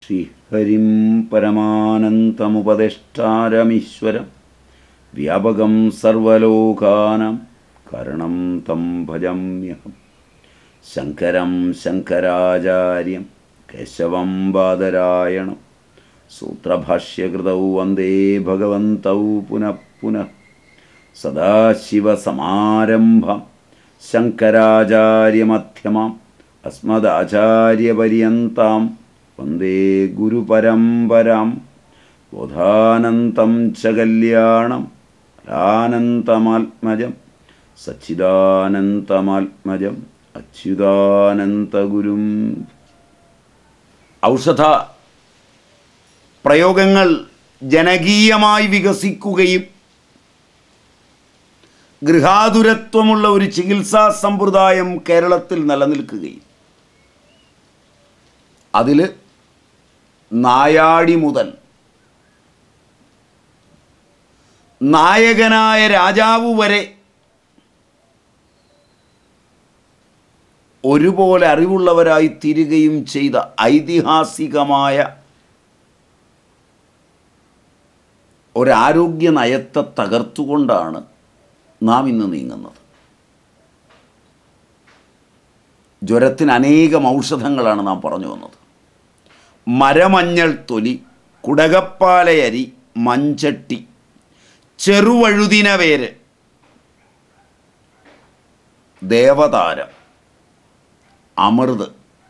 ശ്രീഹരിം പരമാനന്തമുപദേഷ്ടാരമീശ്വരം വ്യാപകം സർവലോകാനാം കരണം തം ഭജമ്യഹം ശങ്കരം ശങ്കരാചാര്യം കേശവം ബാദരായണം സൂത്രഭാഷ്യകൃതൗ വന്ദേ ഭഗവന്തൗ പുനഃ പുനഃ സദാശിവസമാരംഭം ശങ്കരാചാര്യമധ്യമാം അസ്മദാചാര്യപര്യന്താം വന്ദേ ഗുരുപരമ്പരാം ബോധാനന്തം ച കല്യാണം ആനന്തമാത്മജം സച്ചിദാനന്തമാത്മജം അച്യുതാനന്തഗുരും ഔഷധ പ്രയോഗങ്ങൾ ജനകീയമായി വികസിക്കുകയും ഗൃഹാതുരത്വമുള്ള ഒരു ചികിത്സാ സമ്പ്രദായം കേരളത്തിൽ നിലനിൽക്കുകയും അതിൽ നായാടി മുതൽ നായകനായ രാജാവ് വരെ ഒരുപോലെ അറിവുള്ളവരായി തീരുകയും ചെയ്ത ഐതിഹാസികമായ ഒരാരോഗ്യ നയത്തെ തകർത്തുകൊണ്ടാണ് നാം ഇന്ന് നീങ്ങുന്നത് ജ്വരത്തിന് അനേകം ഔഷധങ്ങളാണ് നാം പറഞ്ഞു വന്നത് മരമഞ്ഞൾ തൊലി കുടകപ്പാലയരി മഞ്ചട്ടി ചെറുവഴുതിന വേര് ദേവതാരം അമൃത്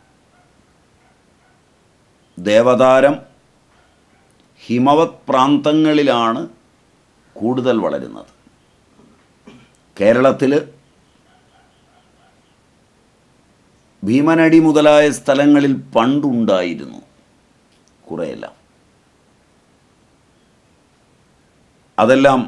ദേവതാരം ഹിമവത് പ്രാന്തങ്ങളിലാണ് കൂടുതൽ വളരുന്നത് കേരളത്തിൽ ഭീമനടി മുതലായ സ്ഥലങ്ങളിൽ പണ്ടുണ്ടായിരുന്നു കുറെയെല്ലാം അതെല്ലാം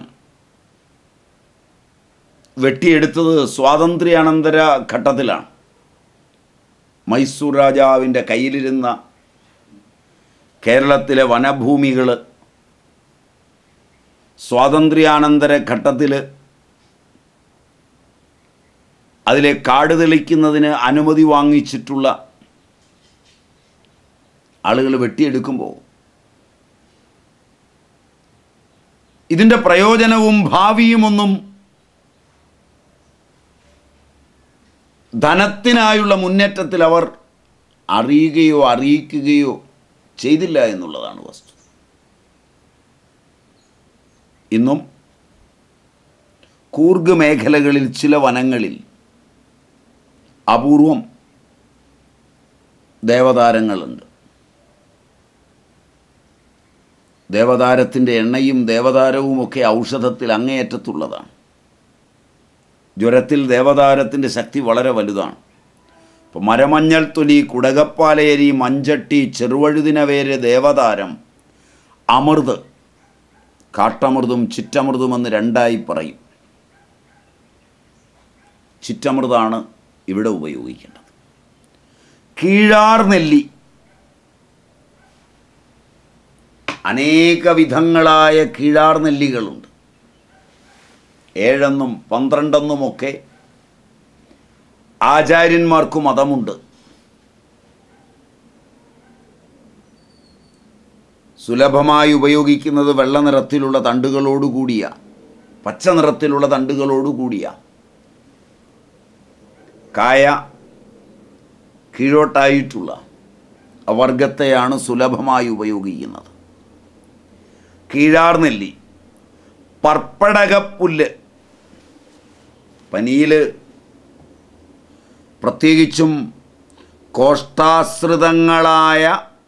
വെട്ടിയെടുത്തത് സ്വാതന്ത്ര്യാനന്തര ഘട്ടത്തിലാണ് മൈസൂർ രാജാവിൻ്റെ കയ്യിലിരുന്ന കേരളത്തിലെ വനഭൂമികൾ സ്വാതന്ത്ര്യാനന്തര ഘട്ടത്തിൽ അതിലെ കാട് തെളിക്കുന്നതിന് അനുമതി വാങ്ങിച്ചിട്ടുള്ള ആളുകൾ വെട്ടിയെടുക്കുമ്പോൾ ഇതിൻ്റെ പ്രയോജനവും ഭാവിയുമൊന്നും ധനത്തിനായുള്ള മുന്നേറ്റത്തിൽ അവർ അറിയുകയോ അറിയിക്കുകയോ ചെയ്തില്ല എന്നുള്ളതാണ് വസ്തു ഇന്നും കൂർഗ് മേഖലകളിൽ ചില വനങ്ങളിൽ അപൂർവം ദേവതാരങ്ങളുണ്ട് ദേവതാരത്തിൻ്റെ എണ്ണയും ദേവതാരവുമൊക്കെ ഔഷധത്തിൽ അങ്ങേയറ്റത്തുള്ളതാണ് ജ്വരത്തിൽ ദേവതാരത്തിൻ്റെ ശക്തി വളരെ വലുതാണ് ഇപ്പോൾ മരമഞ്ഞൾ തൊലി കുടകപ്പാലയരി മഞ്ചട്ടി ചെറുവഴുതിനവേര് ദേവതാരം അമൃത് കാട്ടമൃതും ചിറ്റമൃതുമെന്ന് രണ്ടായി പറയും ചിറ്റമൃതാണ് ഇവിടെ ഉപയോഗിക്കേണ്ടത് കീഴാർ നെല്ലി അനേക വിധങ്ങളായ കീഴാർ നെല്ലികളുണ്ട് ഏഴെന്നും പന്ത്രണ്ടെന്നുമൊക്കെ ആചാര്യന്മാർക്ക് മതമുണ്ട് സുലഭമായി ഉപയോഗിക്കുന്നത് വെള്ള നിറത്തിലുള്ള തണ്ടുകളോടുകൂടിയ പച്ച നിറത്തിലുള്ള തണ്ടുകളോടുകൂടിയ കായ കീഴോട്ടായിട്ടുള്ള വർഗത്തെയാണ് സുലഭമായി ഉപയോഗിക്കുന്നത് കീഴാർ നെല്ലി പർപ്പടകപ്പുല്ല് പനിയിൽ പ്രത്യേകിച്ചും കോഷ്ടാശ്രിതങ്ങളായ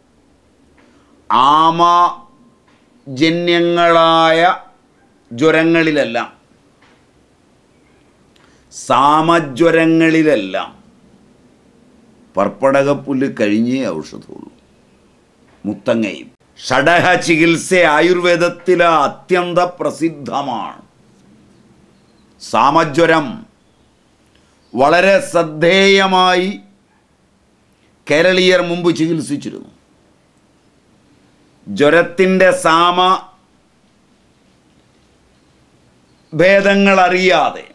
ആമജന്യങ്ങളായ ജ്വരങ്ങളിലെല്ലാം സാമജ്വരങ്ങളിലെല്ലാം പർപ്പടകപ്പുല്ല് കഴിഞ്ഞേ ഔഷധമുള്ളൂ മുത്തങ്ങയും ഷഡഹ ചികിത്സ ആയുർവേദത്തിലെ അത്യന്ത പ്രസിദ്ധമാണ് സാമജ്വരം വളരെ ശ്രദ്ധേയമായി കേരളീയർ മുമ്പ് ചികിത്സിച്ചിരുന്നു ജ്വരത്തിൻ്റെ സാമ ഭേദങ്ങൾ അറിയാതെ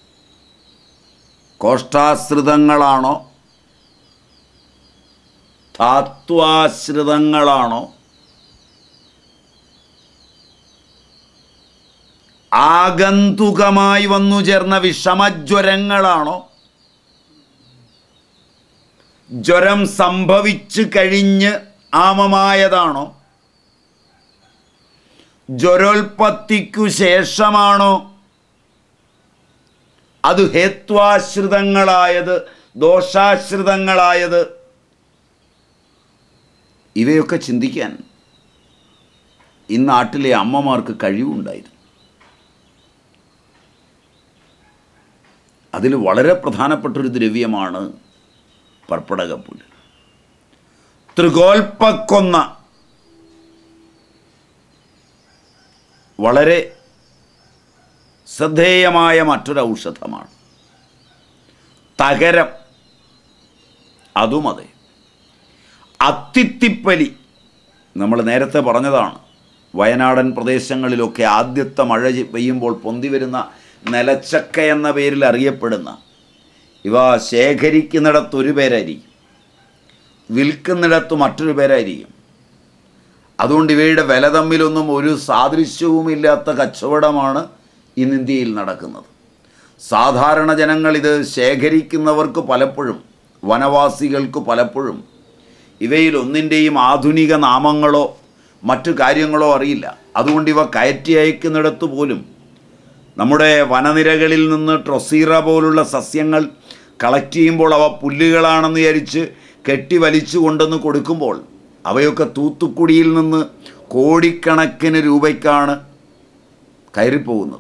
കോഷ്ടാശ്രിതങ്ങളാണോ ധാത്വാശ്രിതങ്ങളാണോ ആഗന്തുകമായി വന്നു ചേർന്ന വിഷമജ്വരങ്ങളാണോ ജ്വരം സംഭവിച്ചു കഴിഞ്ഞ് ആമമായതാണോ ജ്വരോൽപത്തിക്കു ശേഷമാണോ അത് ഹേത്വാശ്രിതങ്ങളായത് ദോഷാശ്രിതങ്ങളായത് ഇവയൊക്കെ ചിന്തിക്കാൻ ഈ നാട്ടിലെ അമ്മമാർക്ക് കഴിവുണ്ടായിരുന്നു അതിൽ വളരെ പ്രധാനപ്പെട്ടൊരു ദ്രവ്യമാണ് പർപ്പടകപ്പുല്ല് ത്രികോൽപ്പക്കൊന്ന വളരെ ശ്രദ്ധേയമായ മറ്റൊരു ഔഷധമാണ് തകരം അതും അതെ അത്തിത്തിപ്പലി നമ്മൾ നേരത്തെ പറഞ്ഞതാണ് വയനാടൻ പ്രദേശങ്ങളിലൊക്കെ ആദ്യത്തെ മഴ ചെ- പെയ്യുമ്പോൾ പൊന്തി വരുന്ന നിലച്ചക്ക എന്ന പേരിൽ അറിയപ്പെടുന്ന ഇവ ശേഖരിക്കുന്നിടത്ത് ഒരു പേരായിരിക്കും വിൽക്കുന്നിടത്ത് മറ്റൊരു പേരായിരിക്കും അതുകൊണ്ട് ഇവയുടെ വില തമ്മിലൊന്നും ഒരു സാദൃശ്യവുമില്ലാത്ത കച്ചവടമാണ് ഇന്ന് ഇന്ത്യയിൽ നടക്കുന്നത് സാധാരണ ജനങ്ങൾ ഇത് ശേഖരിക്കുന്നവർക്ക് പലപ്പോഴും വനവാസികൾക്ക് പലപ്പോഴും ഇവയിൽ ഒന്നിൻ്റെയും ആധുനിക നാമങ്ങളോ മറ്റു കാര്യങ്ങളോ അറിയില്ല അതുകൊണ്ട് ഇവ കയറ്റി അയക്കുന്നിടത്ത് പോലും നമ്മുടെ വനനിരകളിൽ നിന്ന് ട്രൊസീറ പോലുള്ള സസ്യങ്ങൾ കളക്ട് ചെയ്യുമ്പോൾ അവ പുല്ലുകളാണെന്ന് വിചാരിച്ച് കെട്ടി വലിച്ചു കൊണ്ടുവന്ന് കൊടുക്കുമ്പോൾ അവയൊക്കെ തൂത്തുക്കുടിയിൽ നിന്ന് കോടിക്കണക്കിന് രൂപയ്ക്കാണ് കയറിപ്പോകുന്നത്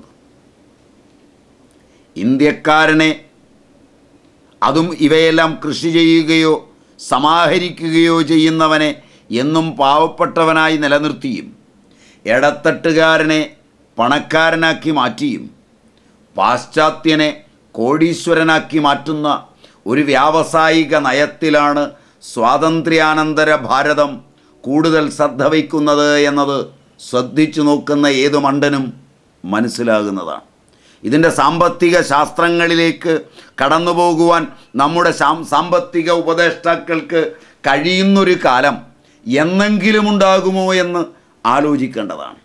ഇന്ത്യക്കാരനെ അതും ഇവയെല്ലാം കൃഷി ചെയ്യുകയോ സമാഹരിക്കുകയോ ചെയ്യുന്നവനെ എന്നും പാവപ്പെട്ടവനായി നിലനിർത്തിയും ഇടത്തട്ടുകാരനെ പണക്കാരനാക്കി മാറ്റിയും പാശ്ചാത്യനെ കോടീശ്വരനാക്കി മാറ്റുന്ന ഒരു വ്യാവസായിക നയത്തിലാണ് സ്വാതന്ത്ര്യാനന്തര ഭാരതം കൂടുതൽ ശ്രദ്ധ വയ്ക്കുന്നത് എന്നത് ശ്രദ്ധിച്ചു നോക്കുന്ന ഏതു മണ്ടനും മനസ്സിലാകുന്നതാണ് ഇതിൻ്റെ സാമ്പത്തിക ശാസ്ത്രങ്ങളിലേക്ക് കടന്നു പോകുവാൻ നമ്മുടെ സാം- സാമ്പത്തിക ഉപദേഷ്ടാക്കൾക്ക് കഴിയുന്നൊരു കാലം എന്നെങ്കിലും ഉണ്ടാകുമോ എന്ന് ആലോചിക്കേണ്ടതാണ്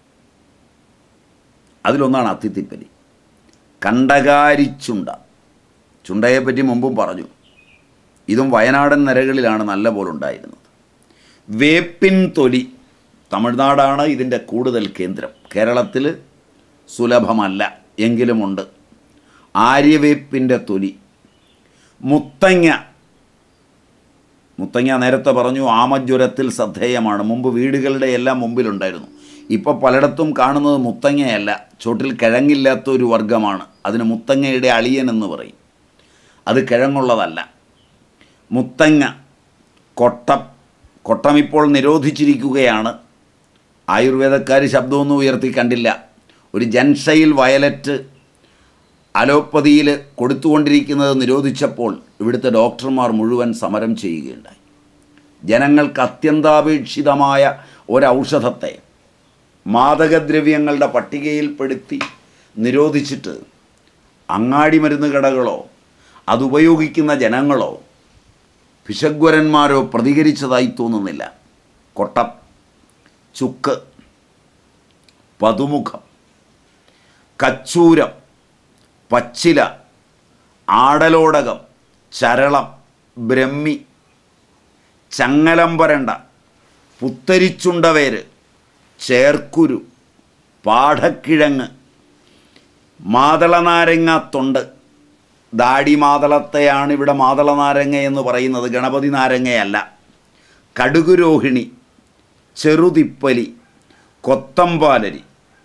അതിലൊന്നാണ് അത്തിത്തിപ്പലി കണ്ടകാരിച്ചുണ്ട ചുണ്ടയെപ്പറ്റി മുമ്പും പറഞ്ഞു ഇതും വയനാടൻ നരകളിലാണ് നല്ല പോലെ ഉണ്ടായിരുന്നത് വേപ്പിൻ തൊലി തമിഴ്നാടാണ് ഇതിൻ്റെ കൂടുതൽ കേന്ദ്രം കേരളത്തിൽ സുലഭമല്ല എങ്കിലുമുണ്ട് ആര്യവേപ്പിൻ്റെ തൊലി മുത്തങ്ങ മുത്തങ്ങ നേരത്തെ പറഞ്ഞു ആമജ്വരത്തിൽ ശ്രദ്ധേയമാണ് മുമ്പ് വീടുകളുടെ എല്ലാം മുമ്പിലുണ്ടായിരുന്നു ഇപ്പോൾ പലയിടത്തും കാണുന്നത് മുത്തങ്ങയല്ല ചോട്ടിൽ കിഴങ്ങില്ലാത്ത ഒരു വർഗമാണ് അതിന് മുത്തങ്ങയുടെ അളിയൻ എന്ന് പറയും അത് കിഴങ്ങുള്ളതല്ല മുത്തങ്ങ കൊട്ടം കൊട്ടം ഇപ്പോൾ നിരോധിച്ചിരിക്കുകയാണ് ആയുർവേദക്കാർ ശബ്ദമൊന്നും ഉയർത്തി കണ്ടില്ല ഒരു ജൻഷയിൽ വയലറ്റ് അലോപ്പതിയിൽ കൊടുത്തുകൊണ്ടിരിക്കുന്നത് നിരോധിച്ചപ്പോൾ ഇവിടുത്തെ ഡോക്ടർമാർ മുഴുവൻ സമരം ചെയ്യുകയുണ്ടായി ജനങ്ങൾക്ക് അത്യന്താപേക്ഷിതമായ ഒരൗഷധത്തെ മാദകദ്രവ്യങ്ങളുടെ പട്ടികയിൽപ്പെടുത്തി നിരോധിച്ചിട്ട് അങ്ങാടി മരുന്ന് കടകളോ അതുപയോഗിക്കുന്ന ജനങ്ങളോ പിശഗ്വരന്മാരോ പ്രതികരിച്ചതായി തോന്നുന്നില്ല കൊട്ടം ചുക്ക് പതുമുഖം കച്ചൂരം പച്ചില ആടലോടകം ചരളം ബ്രഹ്മി ചങ്ങലമ്പരണ്ട പുത്തരിച്ചുണ്ടവേര് ചേർക്കുരു പാഠക്കിഴങ്ങ് മാതളനാരങ്ങ തൊണ്ട് ദാടി മാതളത്തെയാണ് ഇവിടെ മാതള നാരങ്ങ എന്ന് പറയുന്നത് ഗണപതി നാരങ്ങയല്ല കടുകുരോഹിണി ചെറുതിപ്പലി കൊത്തമ്പാലരി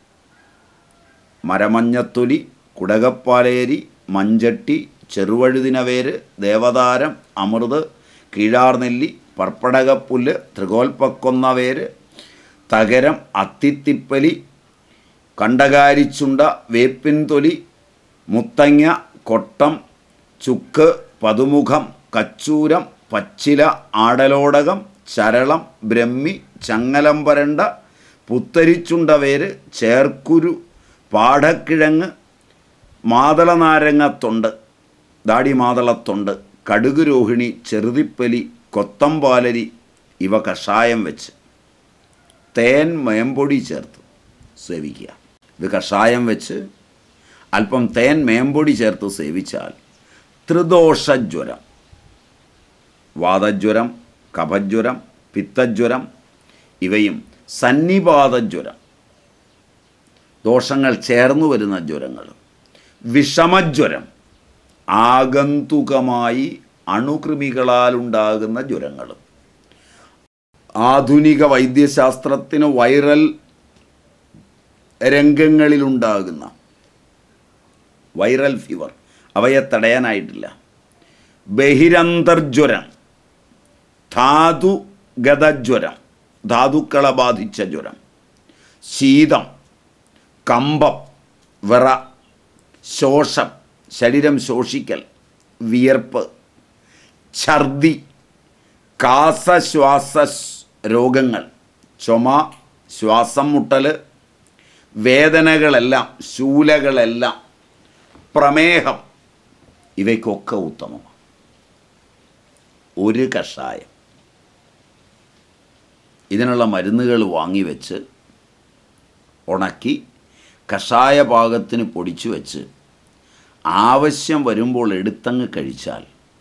മരമഞ്ഞത്തൊലി കുടകപ്പാലേരി മഞ്ചട്ടി ചെറുവഴുതിനവേര് ദേവതാരം അമൃത് കീഴാർനെല്ലി പർപ്പടകപ്പുല്ല് ത്രികോൽപ്പക്കൊന്നവേര് തകരം അത്തിത്തിപ്പലി കണ്ടകാരിച്ചുണ്ട വേപ്പിൻ തൊലി മുത്തങ്ങ കൊട്ടം ചുക്ക് പതുമുഖം കച്ചൂരം പച്ചില ആടലോടകം ചരളം ബ്രഹ്മി ചങ്ങലമ്പരണ്ട പുത്തരിച്ചുണ്ടവേര് ചേർക്കുരു പാടക്കിഴങ്ങ് മാതളനാരങ്ങ തൊണ്ട് ദാടി മാതളത്തൊണ്ട് കടുക് രോഹിണി ചെറുതിപ്പലി കൊത്തമ്പാലരി ഇവ കഷായം വെച്ച് തേൻ മേമ്പൊടി ചേർത്ത് സേവിക്കുക ഇത് കഷായം വെച്ച് അല്പം തേൻ മേമ്പൊടി ചേർത്ത് സേവിച്ചാൽ ത്രിദോഷജ്വരം വാതജ്വരം കഫജ്വരം പിത്തജ്വരം ഇവയും സന്നിപാതജ്വരം ദോഷങ്ങൾ ചേർന്നു വരുന്ന ജ്വരങ്ങളും വിഷമജ്വരം ആഗന്തുകമായി അണുകൃമികളാൽ ഉണ്ടാകുന്ന ജ്വരങ്ങളും ആധുനിക വൈദ്യശാസ്ത്രത്തിന് വൈറൽ രംഗങ്ങളിലുണ്ടാകുന്ന വൈറൽ ഫീവർ അവയെ തടയാനായിട്ടില്ല ബഹിരന്തർജ്വരം ധാതുഗതജ്വരം ധാതുക്കളെ ബാധിച്ച ജ്വരം ശീതം കമ്പം വിറ ശോഷം ശരീരം ശോഷിക്കൽ വിയർപ്പ് ഛർദി കാസശ്വാസ രോഗങ്ങൾ ചുമ ശ്വാസം മുട്ടൽ വേദനകളെല്ലാം ശൂലകളെല്ലാം പ്രമേഹം ഇവയ്ക്കൊക്കെ ഉത്തമമാണ് ഒരു കഷായം ഇതിനുള്ള മരുന്നുകൾ വാങ്ങിവെച്ച് ഉണക്കി കഷായ പാകത്തിന് പൊടിച്ചു വെച്ച് ആവശ്യം വരുമ്പോൾ എടുത്തങ്ങ് കഴിച്ചാൽ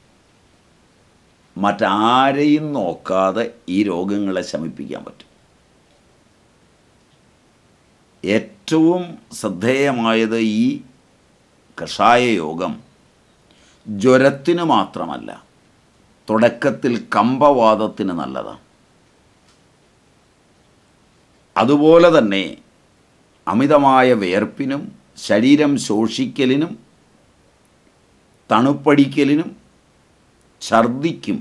മറ്റാരെയും നോക്കാതെ ഈ രോഗങ്ങളെ ശമിപ്പിക്കാൻ പറ്റും ഏറ്റവും ശ്രദ്ധേയമായത് ഈ കഷായ യോഗം ജ്വരത്തിന് മാത്രമല്ല തുടക്കത്തിൽ കമ്പവാദത്തിന് നല്ലതാണ് അതുപോലെ തന്നെ അമിതമായ വിയർപ്പിനും ശരീരം ശോഷിക്കലിനും തണുപ്പടിക്കലിനും ഛർദിക്കും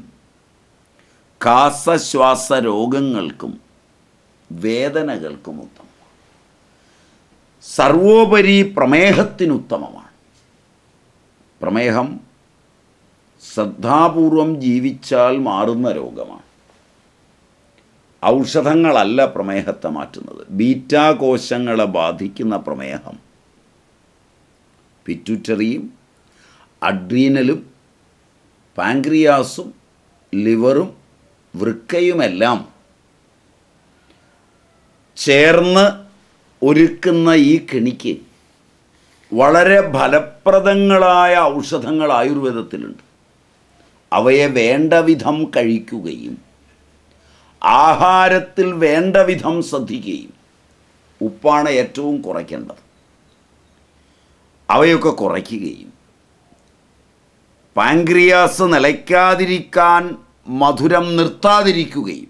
കാസശ്വാസ രോഗങ്ങൾക്കും വേദനകൾക്കും ഉത്തമം സർവോപരി പ്രമേഹത്തിന് ഉത്തമമാണ് പ്രമേഹം ശ്രദ്ധാപൂർവം ജീവിച്ചാൽ മാറുന്ന രോഗമാണ് ഔഷധങ്ങളല്ല പ്രമേഹത്തെ മാറ്റുന്നത് ബീറ്റാ കോശങ്ങളെ ബാധിക്കുന്ന പ്രമേഹം പിറ്റുറ്ററിയും അഡ്രീനലും പാങ്ക്രിയാസും ലിവറും വൃക്കയുമെല്ലാം ചേർന്ന് ഒരുക്കുന്ന ഈ കെണിക്ക് വളരെ ഫലപ്രദങ്ങളായ ഔഷധങ്ങൾ ആയുർവേദത്തിലുണ്ട് അവയെ വേണ്ട വിധം കഴിക്കുകയും ആഹാരത്തിൽ വേണ്ട വിധം ശ്രദ്ധിക്കുകയും ഉപ്പാണ് ഏറ്റവും കുറയ്ക്കേണ്ടത് അവയൊക്കെ കുറയ്ക്കുകയും പാങ്ക്രിയാസ് നിലയ്ക്കാതിരിക്കാൻ മധുരം നിർത്താതിരിക്കുകയും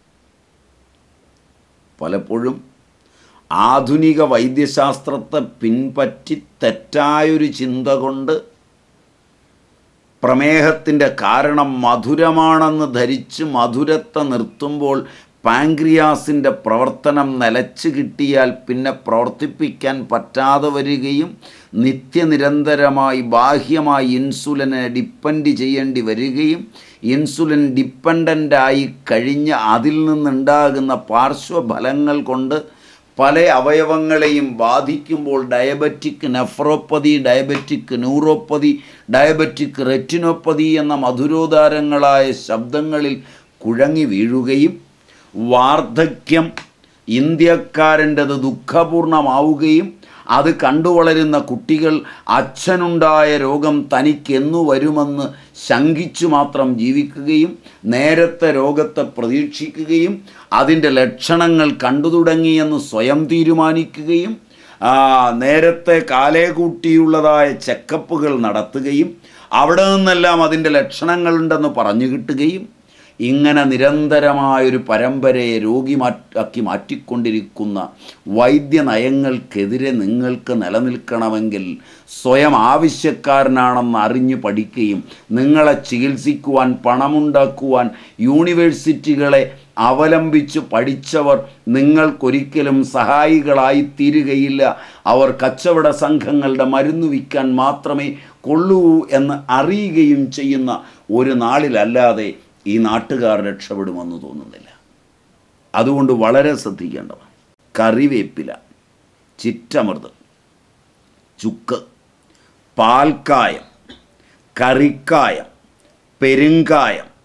പലപ്പോഴും ആധുനിക വൈദ്യശാസ്ത്രത്തെ പിൻപറ്റി തെറ്റായൊരു ചിന്ത കൊണ്ട് പ്രമേഹത്തിൻ്റെ കാരണം മധുരമാണെന്ന് ധരിച്ച് മധുരത്തെ നിർത്തുമ്പോൾ പാങ്ക്രിയാസിൻ്റെ പ്രവർത്തനം നിലച്ച് കിട്ടിയാൽ പിന്നെ പ്രവർത്തിപ്പിക്കാൻ പറ്റാതെ വരികയും നിത്യനിരന്തരമായി ബാഹ്യമായി ഇൻസുലിനെ ഡിപ്പെൻഡ് ചെയ്യേണ്ടി വരികയും ഇൻസുലിൻ ഡിപ്പെൻഡൻ്റായി കഴിഞ്ഞ് അതിൽ നിന്നുണ്ടാകുന്ന പാർശ്വഫലങ്ങൾ കൊണ്ട് പല അവയവങ്ങളെയും ബാധിക്കുമ്പോൾ diabetic nephropathy diabetic neuropathy diabetic retinopathy എന്ന മധുരോദാരങ്ങളായ ശബ്ദങ്ങളിൽ കുഴങ്ങി വീഴുകയും വാർദ്ധക്യം ഇന്ത്യക്കാരൻ്റെത് ദുഃഖപൂർണമാവുകയും അത് കണ്ടുവളരുന്ന കുട്ടികൾ അച്ഛനുണ്ടായ രോഗം തനിക്കെന്നു വരുമെന്ന് ശങ്കിച്ചു മാത്രം ജീവിക്കുകയും നേരത്തെ രോഗത്തെ പ്രതീക്ഷിക്കുകയും അതിൻ്റെ ലക്ഷണങ്ങൾ കണ്ടു തുടങ്ങിയെന്ന് സ്വയം തീരുമാനിക്കുകയും ആ, നേരത്തെ കാലേ കൂട്ടിയുള്ളതായ ചെക്കപ്പുകൾ നടത്തുകയും അവിടെ നിന്നെല്ലാം അതിൻ്റെ ലക്ഷണങ്ങളുണ്ടെന്ന് പറഞ്ഞു കിട്ടുകയും ഇങ്ങനെ നിരന്തരമായൊരു പരമ്പരയെ രോഗി മാറ്റാക്കി മാറ്റിക്കൊണ്ടിരിക്കുന്ന വൈദ്യനയങ്ങൾക്കെതിരെ നിങ്ങൾക്ക് നിലനിൽക്കണമെങ്കിൽ സ്വയം ആവശ്യക്കാരനാണെന്ന് അറിഞ്ഞു പഠിക്കുകയും നിങ്ങളെ ചികിത്സിക്കുവാൻ പണമുണ്ടാക്കുവാൻ യൂണിവേഴ്സിറ്റികളെ അവലംബിച്ച് പഠിച്ചവർ നിങ്ങൾക്കൊരിക്കലും സഹായികളായി തീരുകയില്ല അവർ കച്ചവട സംഘങ്ങളുടെ മരുന്ന് വിൽക്കാൻ മാത്രമേ കൊള്ളൂ എന്ന് അറിയുകയും ചെയ്യുന്ന ഒരു നാളിലല്ലാതെ ഈ നാട്ടുകാർ രക്ഷപ്പെടുമെന്ന് തോന്നുന്നില്ല അതുകൊണ്ട് വളരെ ശ്രദ്ധിക്കേണ്ടതാണ് കറിവേപ്പില ചിറ്റമൃത് ചുക്ക് പാൽക്കായം കറിക്കായം പെരുങ്കായം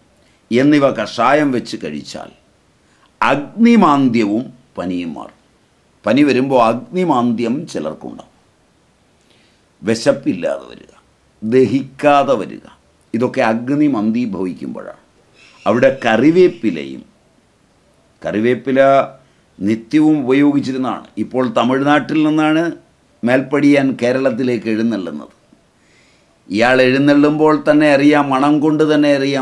എന്നിവ കഷായം വെച്ച് കഴിച്ചാൽ അഗ്നിമാന്ദ്യവും പനിയും മാറും പനി വരുമ്പോൾ അഗ്നിമാന്ദ്യം ചിലർക്കുണ്ടാവും വിശപ്പില്ലാതെ വരിക ദഹിക്കാതെ വരിക ഇതൊക്കെ അഗ്നിമന്തി ഭവിക്കുമ്പോഴാണ് അവിടെ കറിവേപ്പിലയും കറിവേപ്പില നിത്യവും ഉപയോഗിച്ചിരുന്നതാണ് ഇപ്പോൾ തമിഴ്നാട്ടിൽ നിന്നാണ് മേൽപ്പടിയാൻ കേരളത്തിലേക്ക് എഴുന്നള്ളുന്നത് ഇയാൾ എഴുന്നള്ളുമ്പോൾ തന്നെ അറിയാം മണം കൊണ്ട് തന്നെ അറിയാം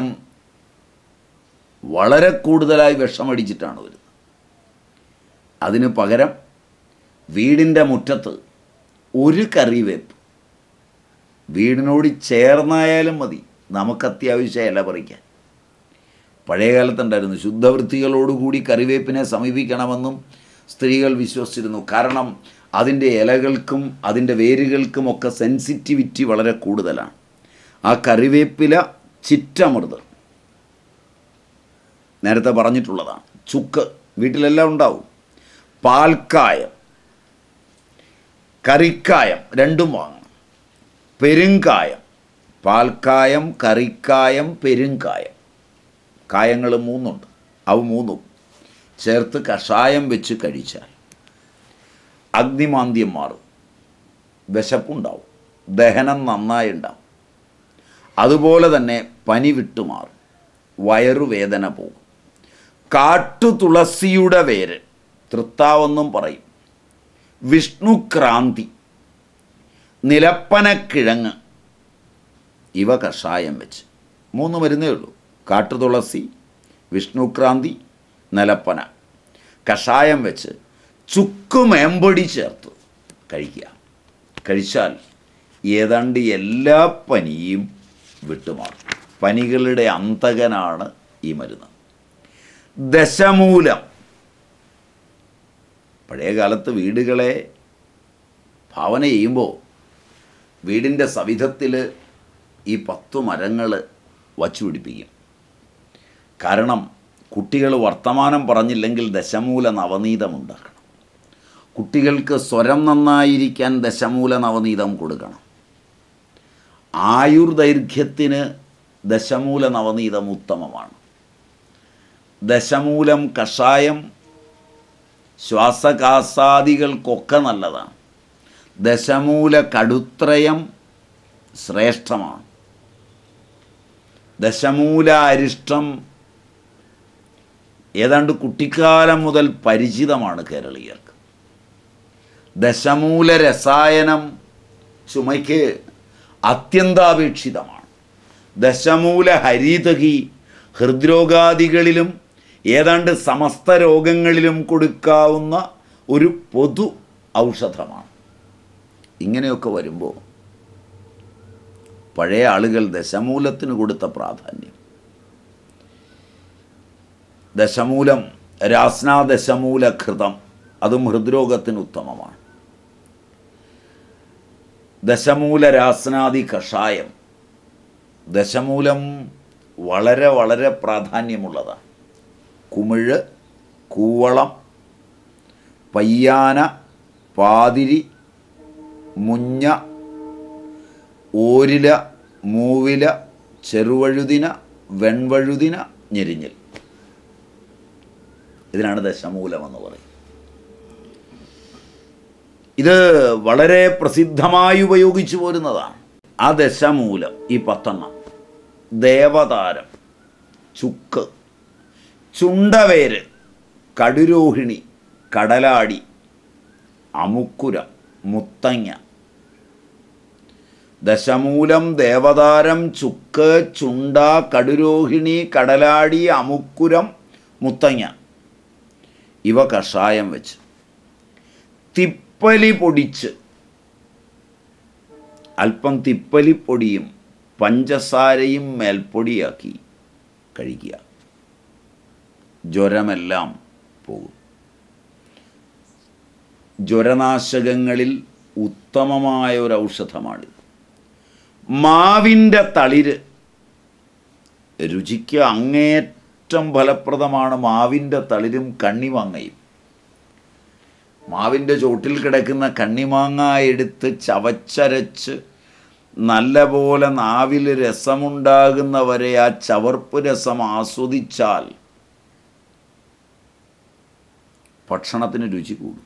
വളരെ കൂടുതലായി വിഷമടിച്ചിട്ടാണ് വരുന്നത് അതിന് പകരം വീടിൻ്റെ മുറ്റത്ത് ഒരു കറിവേപ്പ് വീടിനോട് ചേർന്നായാലും മതി നമുക്ക് അത്യാവശ്യം ഇല പറിക്കാൻ പഴയ കാലത്തുണ്ടായിരുന്നു ശുദ്ധവൃത്തികളോടുകൂടി കറിവേപ്പിനെ സമീപിക്കണമെന്നും സ്ത്രീകൾ വിശ്വസിച്ചിരുന്നു കാരണം അതിൻ്റെ ഇലകൾക്കും അതിൻ്റെ വേരുകൾക്കും ഒക്കെ സെൻസിറ്റിവിറ്റി വളരെ കൂടുതലാണ് ആ കറിവേപ്പില ചിറ്റമൃത് നേരത്തെ പറഞ്ഞിട്ടുള്ളതാണ് ചുക്ക് വീട്ടിലെല്ലാം ഉണ്ടാവും പാൽക്കായം കറിക്കായം രണ്ടും വാങ്ങണം പെരുങ്കായം പാൽക്കായം കറിക്കായം പെരുങ്കായം കായങ്ങൾ മൂന്നുണ്ട് അവ മൂന്നും ചേർത്ത് കഷായം വെച്ച് കഴിച്ചാൽ അഗ്നിമാന്ദ്യം മാറും വിശപ്പുണ്ടാവും ദഹനം നന്നായി ഉണ്ടാവും അതുപോലെ തന്നെ പനി വിട്ടുമാറും വയറുവേദന പോകും കാട്ടുതുളസിയുടെ വേര് തൃത്താവെന്നും പറയും വിഷ്ണുക്രാന്തി നിലപ്പനക്കിഴങ്ങ് ഇവ കഷായം വെച്ച് മൂന്ന് മരുന്നേ ഉള്ളൂ കാട്ടുതുളസി വിഷ്ണുക്രാന്തി നിലപ്പന കഷായം വെച്ച് ചുക്ക് മേമ്പൊടി ചേർത്ത് കഴിക്കുക കഴിച്ചാൽ ഏതാണ്ട് എല്ലാ പനിയും വിട്ടുമാറും പനികളുടെ അന്തകനാണ് ഈ മരുന്ന് ദശമൂലം പഴയ കാലത്ത് വീടുകളെ ഭാവന ചെയ്യുമ്പോൾ വീടിൻ്റെ സവിധത്തിൽ ഈ പത്തു മരങ്ങൾ വച്ചു പിടിപ്പിക്കും കാരണം കുട്ടികൾ വർത്തമാനം പറഞ്ഞില്ലെങ്കിൽ ദശമൂല നവനീതം ഉണ്ടാക്കണം കുട്ടികൾക്ക് സ്വരം നന്നായിരിക്കാൻ ദശമൂല നവനീതം കൊടുക്കണം ആയുർദൈർഘ്യത്തിന് ദശമൂല നവനീതം ഉത്തമമാണ് ദശമൂലം കഷായം ശ്വാസകാസാദികൾക്കൊക്കെ നല്ലതാണ് ദശമൂല കടുത്രയം ശ്രേഷ്ഠമാണ് ദശമൂല അരിഷ്ടം ഏതാണ്ട് കുട്ടിക്കാലം മുതൽ പരിചിതമാണ് കേരളീയർക്ക് ദശമൂല രസായനം ചുമയ്ക്ക് അത്യന്താപേക്ഷിതമാണ് ദശമൂല ഹരിതകി ഹൃദ്രോഗാദികളിലും ഏതാണ്ട് സമസ്ത രോഗങ്ങളിലും കൊടുക്കാവുന്ന ഒരു പൊതു ഔഷധമാണ് ഇങ്ങനെയൊക്കെ വരുമ്പോൾ പഴയ ആളുകൾ ദശമൂലത്തിന് കൊടുത്ത പ്രാധാന്യം ദശമൂലം രാസ്നാ ദശമൂല ഘൃതം അതും ഹൃദ്രോഗത്തിന് ഉത്തമമാണ് ദശമൂല രാസ്നാദി കഷായം ദശമൂലം വളരെ വളരെ പ്രാധാന്യമുള്ളതാണ് കുമിഴ് കൂവളം പയ്യാന പാതിരി മുഞ്ഞ ഓരില മൂവില ചെറുവഴുതിന വെൺവഴുതിന ഞെരിഞ്ഞൽ ഇതിനാണ് ദശമൂലം എന്ന് പറയും ഇത് വളരെ പ്രസിദ്ധമായി ഉപയോഗിച്ചു പോരുന്നതാണ് ആ ദശമൂലം ഈ പത്തെണ്ണം ദേവതാരം ചുക്ക് ചുണ്ടവേര് കടുരോഹിണി കടലാടി അമുക്കുരം മുത്തങ്ങ ദശമൂലം ദേവതാരം ചുക്ക് ചുണ്ട കടുരോഹിണി കടലാടി അമുക്കുരം മുത്തങ്ങ ഇവ കഷായം വെച്ച് തിപ്പലി പൊടിച്ച് അല്പം തിപ്പലിപ്പൊടിയും പഞ്ചസാരയും മേൽപ്പൊടിയാക്കി കഴിക്കുക ജ്വരമെല്ലാം പോകും ജ്വരനാശകങ്ങളിൽ ഉത്തമമായ ഒരു ഔഷധമാണിത് മാവിൻ്റെ തളിര് രുചിക്ക് അങ്ങേറ്റം ഫലപ്രദമാണ് മാവിൻ്റെ തളിരും കണ്ണിമാങ്ങയും മാവിൻ്റെ ചോട്ടിൽ കിടക്കുന്ന കണ്ണിമാങ്ങ എടുത്ത് ചവച്ചരച്ച് നല്ലപോലെ നാവിൽ രസമുണ്ടാകുന്നവരെ ആ ചവർപ്പ് രസം ആസ്വദിച്ചാൽ ഭക്ഷണത്തിന് രുചി കൂടും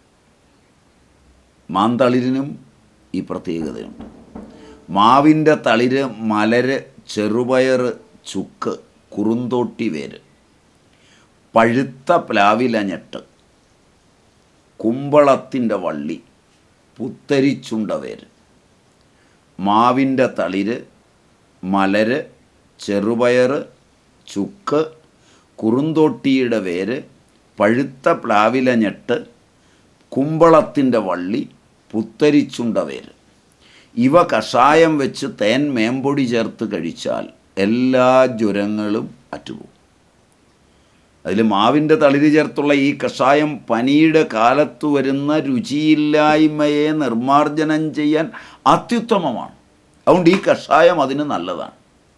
മാന്തളിരിനും ഈ പ്രത്യേകതയുണ്ട് മാവിൻ്റെ തളിര് മലര് ചെറുപയർ ചുക്ക് കുറുന്തോട്ടി വേര് പഴുത്ത പ്ലാവിലഞ്ഞെട്ട് കുമ്പളത്തിൻ്റെ വള്ളി പുത്തരിച്ചുണ്ട വേര് മാവിൻ്റെ തളിര് മലര് ചെറുപയർ ചുക്ക് കുറുന്തോട്ടിയുടെ വേര് പഴുത്ത പ്ലാവിലഞ്ഞെട്ട് കുമ്പളത്തിൻ്റെ വള്ളി പുത്തരിച്ചുണ്ട വേര് ഇവ കഷായം വെച്ച് തേൻ മേമ്പൊടി ചേർത്ത് കഴിച്ചാൽ എല്ലാ ജ്വരങ്ങളും അറ്റുപോകും അതിൽ മാവിൻ്റെ തളിര് ചേർത്തുള്ള ഈ കഷായം പനിയുടെ കാലത്ത് വരുന്ന രുചിയില്ലായ്മയെ നിർമ്മാർജ്ജനം ചെയ്യാൻ അത്യുത്തമമാണ് അതുകൊണ്ട് ഈ കഷായം അതിന് നല്ലതാണ്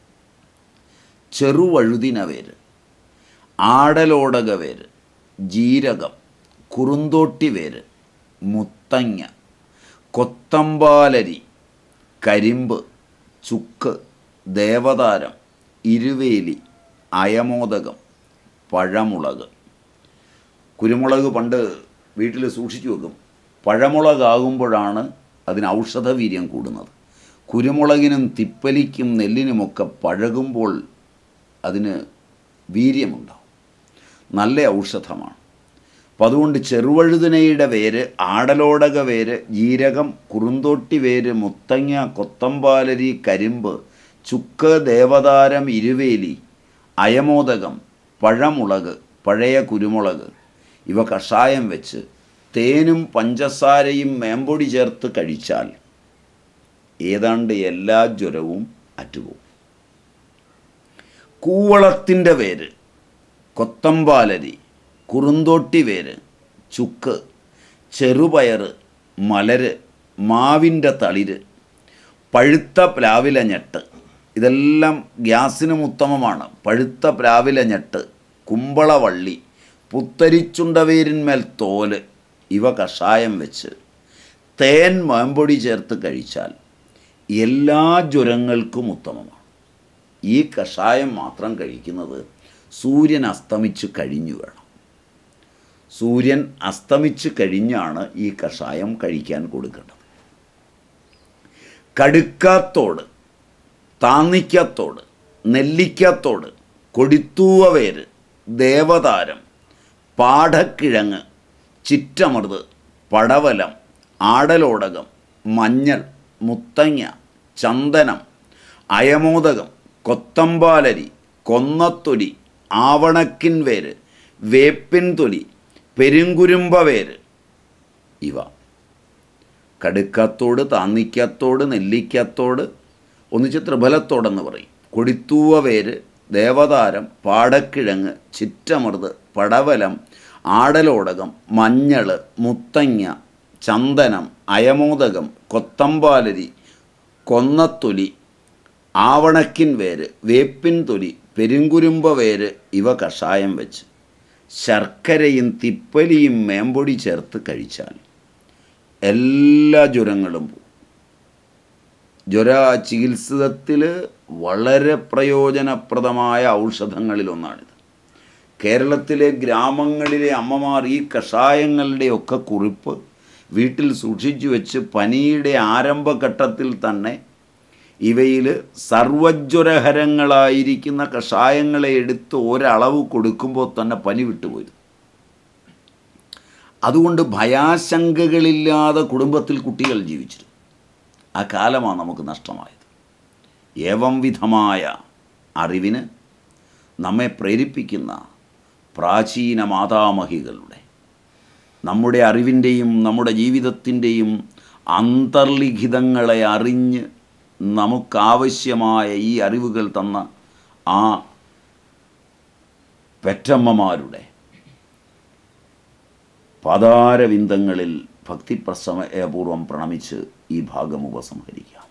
ചെറുവഴുതിന വേര് ആടലോടക വേര് ജീരകം കുറുന്തോട്ടി വേര് മുത്തങ്ങ കൊത്തമ്പാലരി കരിമ്പ് ചുക്ക് ദേവതാരം ഇരുവേലി അയമോദകം പഴമുളക് കുരുമുളക് പണ്ട് വീട്ടിൽ സൂക്ഷിച്ചു വെക്കും പഴമുളകാകുമ്പോഴാണ് അതിന് ഔഷധവീര്യം കൂടുന്നത് കുരുമുളകിനും തിപ്പലിക്കും നെല്ലിനുമൊക്കെ പഴകുമ്പോൾ അതിന് വീര്യമുണ്ടാവും നല്ല ഔഷധമാണ് അപ്പം അതുകൊണ്ട് ചെറുവഴുതിനയുടെ വേര് ആടലോടക വേര് ജീരകം കുറുന്തോട്ടി വേര് മുത്തങ്ങ കൊത്തമ്പാലരി കരിമ്പ് ചുക്ക് ദേവതാരം ഇരുവേലി അയമോദകം പഴമുളക് പഴയ കുരുമുളക് ഇവ കഷായം വെച്ച് തേനും പഞ്ചസാരയും മേമ്പൊടി ചേർത്ത് കഴിച്ചാൽ ഏതാണ്ട് എല്ലാ ജ്വരവും അറ്റുപോകും കൂവളത്തിൻ്റെ വേര് കൊത്തമ്പാലരി കുറുന്തോട്ടി വേര് ചുക്ക് ചെറുപയർ മലര് മാവിൻ്റെ തളിര് പഴുത്ത പ്ലാവില ഞെട്ട് ഇതെല്ലാം ഗ്യാസിനും ഉത്തമമാണ് പഴുത്ത പ്ലാവില ഞെട്ട് കുമ്പളവള്ളി പുത്തരിച്ചുണ്ടവേരിന്മേൽ തോല് ഇവ കഷായം വെച്ച് തേൻ മാമ്പൊടി ചേർത്ത് കഴിച്ചാൽ എല്ലാ ജ്വരങ്ങൾക്കും ഉത്തമമാണ് ഈ കഷായം മാത്രം കഴിക്കുന്നത് സൂര്യൻ അസ്തമിച്ച് കഴിഞ്ഞു വേണം സൂര്യൻ അസ്തമിച്ച് കഴിഞ്ഞാണ് ഈ കഷായം കഴിക്കാൻ കൊടുക്കേണ്ടത് കടുക്കാത്തോട് താന്നിക്കത്തോട് നെല്ലിക്കത്തോട് കൊടിത്തൂവ വേര് ദേവതാരം പാടക്കിഴങ്ങ് ചിറ്റമൃത് പടവലം ആടലോടകം മഞ്ഞൾ മുത്തങ്ങ ചന്ദനം അയമോദകം കൊത്തമ്പാലരി കൊന്നത്തൊലി ആവണക്കിൻ വേര് വേപ്പിൻ തൊലി പെരുങ്കുരുമ്പ വേര് ഇവ കടുക്കത്തോട് താന്നിക്കത്തോട് നെല്ലിക്കത്തോട് ഒന്നിച്ച് ത്രിഫലത്തോടെന്ന് പറയും കൊടിത്തൂവ വേര് ദേവതാരം പാടക്കിഴങ്ങ് ചിറ്റമൃത് പടവലം ആടലോടകം മഞ്ഞൾ മുത്തങ്ങ ചന്ദനം അയമോദകം കൊത്തമ്പാലരി കൊന്നത്തൊലി ആവണക്കിൻ വേര് വേപ്പിൻ തൊലി പെരുങ്കുരുമ്പ വേര് ഇവ കഷായം വെച്ച് ശർക്കരയും തിപ്പലിയും മേമ്പൊടി ചേർത്ത് കഴിച്ചാൽ എല്ലാ ജ്വരങ്ങളും പോകും ജ്വര ചികിത്സത്തിൽ വളരെ പ്രയോജനപ്രദമായ ഔഷധങ്ങളിലൊന്നാണിത് കേരളത്തിലെ ഗ്രാമങ്ങളിലെ അമ്മമാർ ഈ കഷായങ്ങളുടെയൊക്കെ കുറിപ്പ് വീട്ടിൽ സൂക്ഷിച്ചു വെച്ച് പനിയുടെ ആരംഭഘട്ടത്തിൽ തന്നെ ഇവയിൽ സർവജ്വരഹരങ്ങളായിരിക്കുന്ന കഷായങ്ങളെ എടുത്ത് ഒരളവ് കൊടുക്കുമ്പോൾ തന്നെ പനി വിട്ടുപോരും അതുകൊണ്ട് ഭയാശങ്കകളില്ലാതെ കുടുംബത്തിൽ കുട്ടികൾ ജീവിച്ചിരുന്നു ആ കാലമാണ് നമുക്ക് നഷ്ടമായത് ഏവം വിധമായ അറിവിന് നമ്മെ പ്രേരിപ്പിക്കുന്ന പ്രാചീന മാതാമഹികളുടെ നമ്മുടെ അറിവിൻ്റെയും നമ്മുടെ ജീവിതത്തിൻ്റെയും അന്തർലിഖിതങ്ങളെ അറിഞ്ഞ് നമുക്കാവശ്യമായ ഈ അറിവുകൾ തന്ന ആ പെറ്റമ്മമാരുടെ പതാരവിന്ദങ്ങളിൽ ഭക്തിപ്രസമയപൂർവം പ്രണമിച്ച് ഈ ഭാഗം ഉപസംഹരിക്കാം